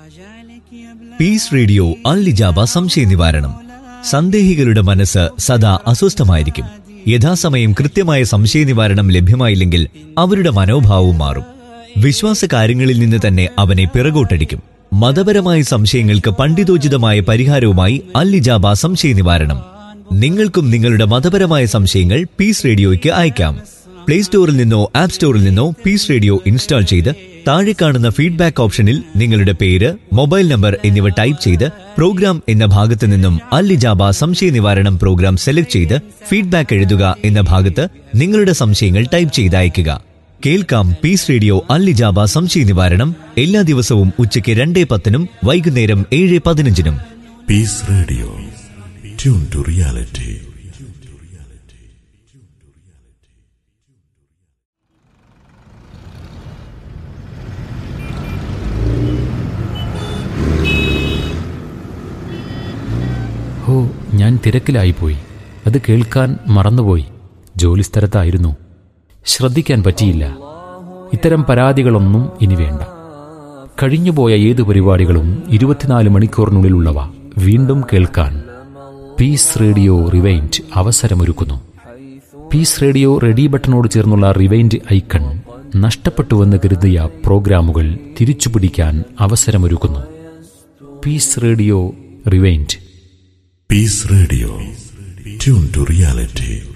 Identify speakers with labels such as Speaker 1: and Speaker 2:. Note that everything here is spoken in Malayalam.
Speaker 1: പീസ് റേഡിയോ അൽലിജാബ സംശയ നിവാരണം സന്ദേഹികളുടെ മനസ്സ് സദാ അസ്വസ്ഥമായിരിക്കും യഥാസമയം കൃത്യമായ സംശയ നിവാരണം ലഭ്യമായില്ലെങ്കിൽ അവരുടെ മനോഭാവവും മാറും വിശ്വാസ കാര്യങ്ങളിൽ നിന്ന് തന്നെ അവനെ പിറകോട്ടടിക്കും മതപരമായ സംശയങ്ങൾക്ക് പണ്ഡിതോചിതമായ പരിഹാരവുമായി അൽലിജാബ സംശയ നിവാരണം നിങ്ങൾക്കും നിങ്ങളുടെ മതപരമായ സംശയങ്ങൾ പീസ് റേഡിയോയ്ക്ക് അയക്കാം പ്ലേ സ്റ്റോറിൽ നിന്നോ ആപ്പ് സ്റ്റോറിൽ നിന്നോ പീസ് റേഡിയോ ഇൻസ്റ്റാൾ ചെയ്ത് താഴെ കാണുന്ന ഫീഡ്ബാക്ക് ഓപ്ഷനിൽ നിങ്ങളുടെ പേര് മൊബൈൽ നമ്പർ എന്നിവ ടൈപ്പ് ചെയ്ത് പ്രോഗ്രാം എന്ന ഭാഗത്ത് നിന്നും അല്ലിജാബ സംശയ നിവാരണം പ്രോഗ്രാം സെലക്ട് ചെയ്ത് ഫീഡ്ബാക്ക് എഴുതുക എന്ന ഭാഗത്ത് നിങ്ങളുടെ സംശയങ്ങൾ ടൈപ്പ് ചെയ്ത് അയയ്ക്കുക കേൾക്കാം പീസ് റേഡിയോ അല്ലിജാബ സംശയ നിവാരണം എല്ലാ ദിവസവും ഉച്ചയ്ക്ക് രണ്ടേ പത്തിനും വൈകുന്നേരം ഏഴ് പതിനഞ്ചിനും
Speaker 2: Peace Radio. Tune to reality.
Speaker 3: ഹോ ഞാൻ തിരക്കിലായിപ്പോയി അത് കേൾക്കാൻ മറന്നുപോയി ജോലിസ്ഥലത്തായിരുന്നു ശ്രദ്ധിക്കാൻ പറ്റിയില്ല ഇത്തരം പരാതികളൊന്നും ഇനി വേണ്ട കഴിഞ്ഞുപോയ ഏത് പരിപാടികളും ഇരുപത്തിനാല് മണിക്കൂറിനുള്ളിലുള്ളവ വീണ്ടും കേൾക്കാൻ പീസ് റേഡിയോ റിവൈൻഡ് അവസരമൊരുക്കുന്നു പീസ് റേഡിയോ റെഡി ബട്ടണോട് ചേർന്നുള്ള റിവൈൻഡ് ഐക്കൺ നഷ്ടപ്പെട്ടുവെന്ന് കരുതിയ പ്രോഗ്രാമുകൾ തിരിച്ചുപിടിക്കാൻ അവസരമൊരുക്കുന്നു Peace Radio rewind
Speaker 2: Peace Radio. Tune to reality.